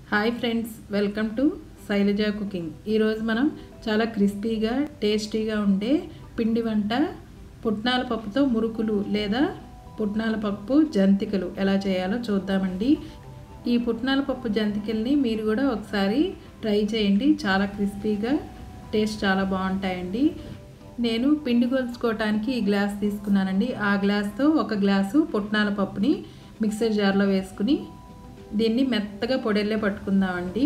hi friends welcome to Shailaja cooking ఈరోజు మనం చాలా క్రిస్పీగా టేస్టీగా ఉండే పిండి వంట పుట్నాల పప్పుతో మురుకులు లేదా పుట్నాల పప్పు జంతికలు ఎలా చేయాలో చూద్దామండి ఈ పుట్నాల పప్పు జంతికల్ని మీరు కూడా ఒకసారి ట్రై చేయండి చాలా క్రిస్పీగా టేస్ట్ చాలా బాగుంటాయండి నేను పిండి కొలుచుకోవటానికి ఈ గ్లాస్ తీసుకున్నానండి ఆ గ్లాస్తో ఒక గ్లాసు పుట్నాల పప్పుని మిక్సర్ జార్లో వేసుకుని దీన్ని మెత్తగా పొడిల్లే పట్టుకుందామండి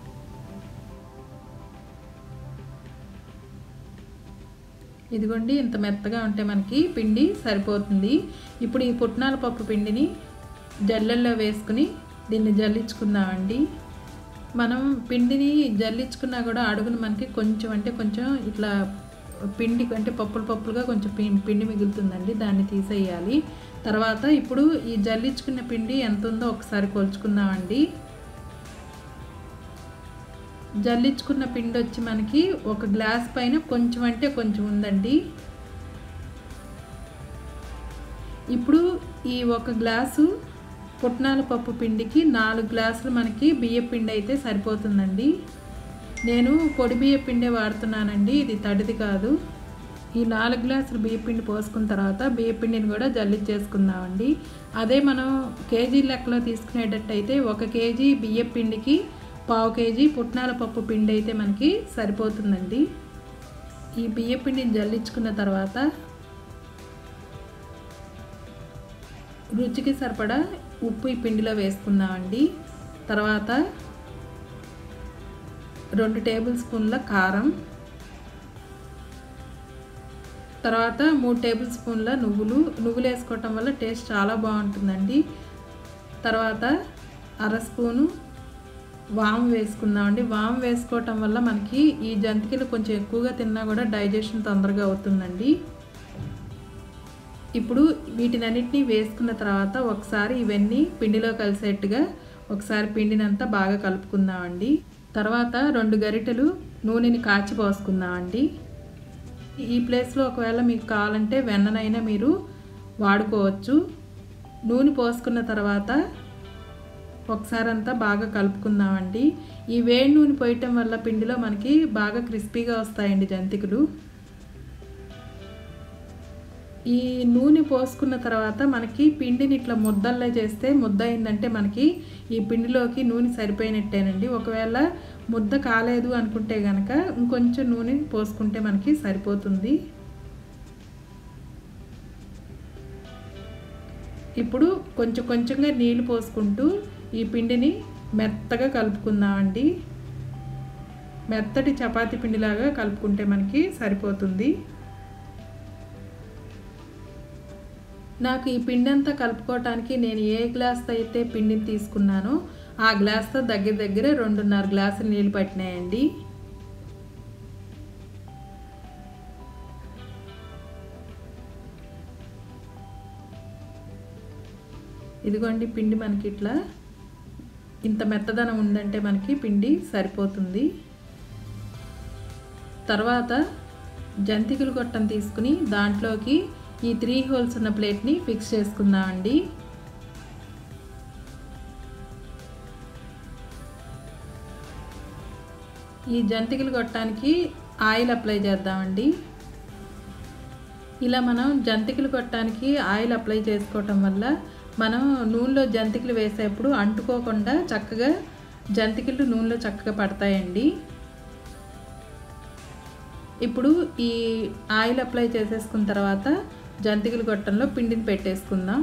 ఇదిగోండి ఇంత మెత్తగా ఉంటే మనకి పిండి సరిపోతుంది ఇప్పుడు ఈ పుట్నాల పప్పు పిండిని జల్లెల్లో వేసుకుని దీన్ని జల్లించుకుందామండి మనం పిండిని జల్లించుకున్నా కూడా అడుగును మనకి కొంచెం అంటే కొంచెం ఇట్లా పిండి అంటే పప్పులు పప్పులుగా కొంచెం పిండి మిగులుతుందండి దాన్ని తీసేయాలి తర్వాత ఇప్పుడు ఈ జల్లించుకున్న పిండి ఎంత ఉందో ఒకసారి కొలుచుకుందామండి జల్లించుకున్న పిండి వచ్చి మనకి ఒక గ్లాస్ పైన కొంచెం అంటే కొంచెం ఉందండి ఇప్పుడు ఈ ఒక గ్లాసు పుట్నాల పప్పు పిండికి నాలుగు గ్లాసులు మనకి బియ్య పిండి అయితే సరిపోతుందండి నేను పొడి బియ్య పిండే వాడుతున్నానండి ఇది తడిది కాదు ఈ నాలుగు గ్లాసులు బియ్య పిండి పోసుకున్న తర్వాత బియ్య పిండిని కూడా జల్లించేసుకుందామండి అదే మనం కేజీ లెక్కలో తీసుకునేటట్టయితే ఒక కేజీ బియ్య పిండికి పావు కేజీ పుట్నాల పప్పు పిండి అయితే మనకి సరిపోతుందండి ఈ బియ్య పిండిని జల్లించుకున్న తర్వాత రుచికి సరిపడా ఉప్పు ఈ పిండిలో వేసుకుందామండి తర్వాత రెండు టేబుల్ స్పూన్ల కారం తర్వాత మూడు టేబుల్ స్పూన్ల నువ్వులు నువ్వులు వేసుకోవటం వల్ల టేస్ట్ చాలా బాగుంటుందండి తర్వాత అర స్పూను వాము వేసుకుందామండి వాము వేసుకోవటం వల్ల మనకి ఈ జంతికలు కొంచెం ఎక్కువగా తిన్నా కూడా డైజెషన్ తొందరగా అవుతుందండి ఇప్పుడు వీటినన్నిటిని వేసుకున్న తర్వాత ఒకసారి ఇవన్నీ పిండిలో కలిసేట్టుగా ఒకసారి పిండినంతా బాగా కలుపుకుందామండి తర్వాత రెండు గరిటెలు నూనెని కాచి పోసుకుందామండి ఈ ప్లేస్లో ఒకవేళ మీకు కావాలంటే వెన్ననైనా మీరు వాడుకోవచ్చు నూనె పోసుకున్న తర్వాత ఒకసారి అంతా బాగా కలుపుకుందామండి ఈ వేడి నూనె పోయటం వల్ల పిండిలో మనకి బాగా క్రిస్పీగా వస్తాయండి జంతికలు ఈ నూనె పోసుకున్న తర్వాత మనకి పిండిని ఇట్లా ముద్దల్లో చేస్తే ముద్ద అయిందంటే మనకి ఈ పిండిలోకి నూనె సరిపోయినట్టేనండి ఒకవేళ ముద్ద కాలేదు అనుకుంటే కనుక ఇంకొంచెం నూనె పోసుకుంటే మనకి సరిపోతుంది ఇప్పుడు కొంచెం కొంచెంగా నీళ్ళు పోసుకుంటూ ఈ పిండిని మెత్తగా కలుపుకుందామండి మెత్తటి చపాతీ పిండిలాగా కలుపుకుంటే మనకి సరిపోతుంది నాకు ఈ పిండి అంతా కలుపుకోవటానికి నేను ఏ గ్లాస్తో అయితే పిండిని తీసుకున్నానో ఆ గ్లాస్తో దగ్గర దగ్గర రెండున్నర గ్లాసులు నీళ్ళు పట్టినాయండి ఇదిగోండి పిండి మనకి ఇట్లా ఇంత మెత్తదనం ఉందంటే మనకి పిండి సరిపోతుంది తర్వాత జంతికలు గొట్టం తీసుకుని దాంట్లోకి ఈ త్రీ హోల్స్ ఉన్న ప్లేట్ని ఫిక్స్ చేసుకుందామండి ఈ జంతికలు కొట్టడానికి ఆయిల్ అప్లై చేద్దామండి ఇలా మనం జంతికలు కొట్టడానికి ఆయిల్ అప్లై చేసుకోవటం వల్ల మనం నూనెలో జంతికలు వేసేప్పుడు అంటుకోకుండా చక్కగా జంతికలు నూనెలో చక్కగా పడతాయండి ఇప్పుడు ఈ ఆయిల్ అప్లై చేసేసుకున్న తర్వాత జంతికలు గొట్టంలో పిండిని పెట్టేసుకుందాం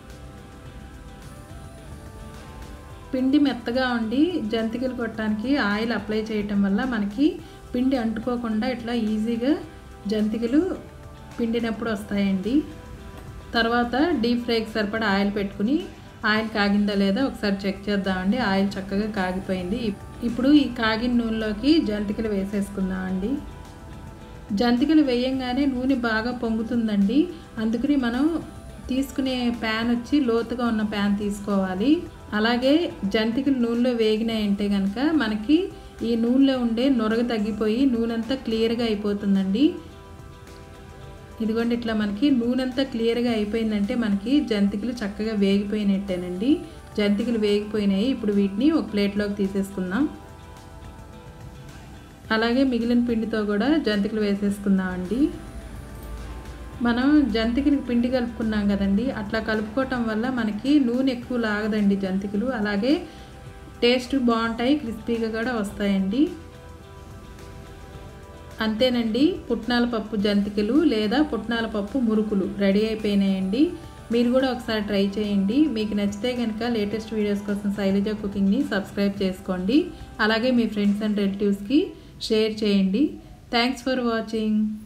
పిండి మెత్తగా ఉండి జంతికలు కొట్టడానికి ఆయిల్ అప్లై చేయటం వల్ల మనకి పిండి అంటుకోకుండా ఇట్లా ఈజీగా జంతికలు పిండినప్పుడు వస్తాయండి తర్వాత డీప్ ఫ్రైకి సరిపడా ఆయిల్ పెట్టుకుని ఆయిల్ కాగిందా లేదా ఒకసారి చెక్ చేద్దామండి ఆయిల్ చక్కగా కాగిపోయింది ఇప్పుడు ఈ కాగిన నూనెలోకి జంతికలు వేసేసుకుందామండి జంతికలు వేయంగానే నూనె బాగా పొంగుతుందండి అందుకని మనం తీసుకునే ప్యాన్ వచ్చి లోతుగా ఉన్న ప్యాన్ తీసుకోవాలి అలాగే జంతికలు నూనెలో వేగినాయంటే కనుక మనకి ఈ నూనెలో ఉండే నొరగ తగ్గిపోయి నూనె అంతా క్లియర్గా అయిపోతుందండి ఇదిగోండి ఇట్లా మనకి నూనె అంతా క్లియర్గా అయిపోయిందంటే మనకి జంతికలు చక్కగా వేగిపోయినట్టేనండి జంతికలు వేగిపోయినాయి ఇప్పుడు వీటిని ఒక ప్లేట్లోకి తీసేసుకుందాం అలాగే మిగిలిన పిండితో కూడా జంతికలు వేసేసుకుందాం అండి మనం జంతికలకి పిండి కలుపుకున్నాం కదండి అట్లా కలుపుకోవటం వల్ల మనకి నూనె ఎక్కువ లాగదండి జంతికలు అలాగే టేస్ట్ బాగుంటాయి క్రిస్పీగా కూడా వస్తాయండి అంతేనండి పుట్నాల పప్పు జంతికలు లేదా పుట్నాల పప్పు మురుకులు రెడీ అయిపోయినాయండి మీరు కూడా ఒకసారి ట్రై చేయండి మీకు నచ్చితే కనుక లేటెస్ట్ వీడియోస్ కోసం శైలజ కుకింగ్ని సబ్స్క్రైబ్ చేసుకోండి అలాగే మీ ఫ్రెండ్స్ అండ్ రిలేటివ్స్కి షేర్ చేయండి థ్యాంక్స్ ఫర్ వాచింగ్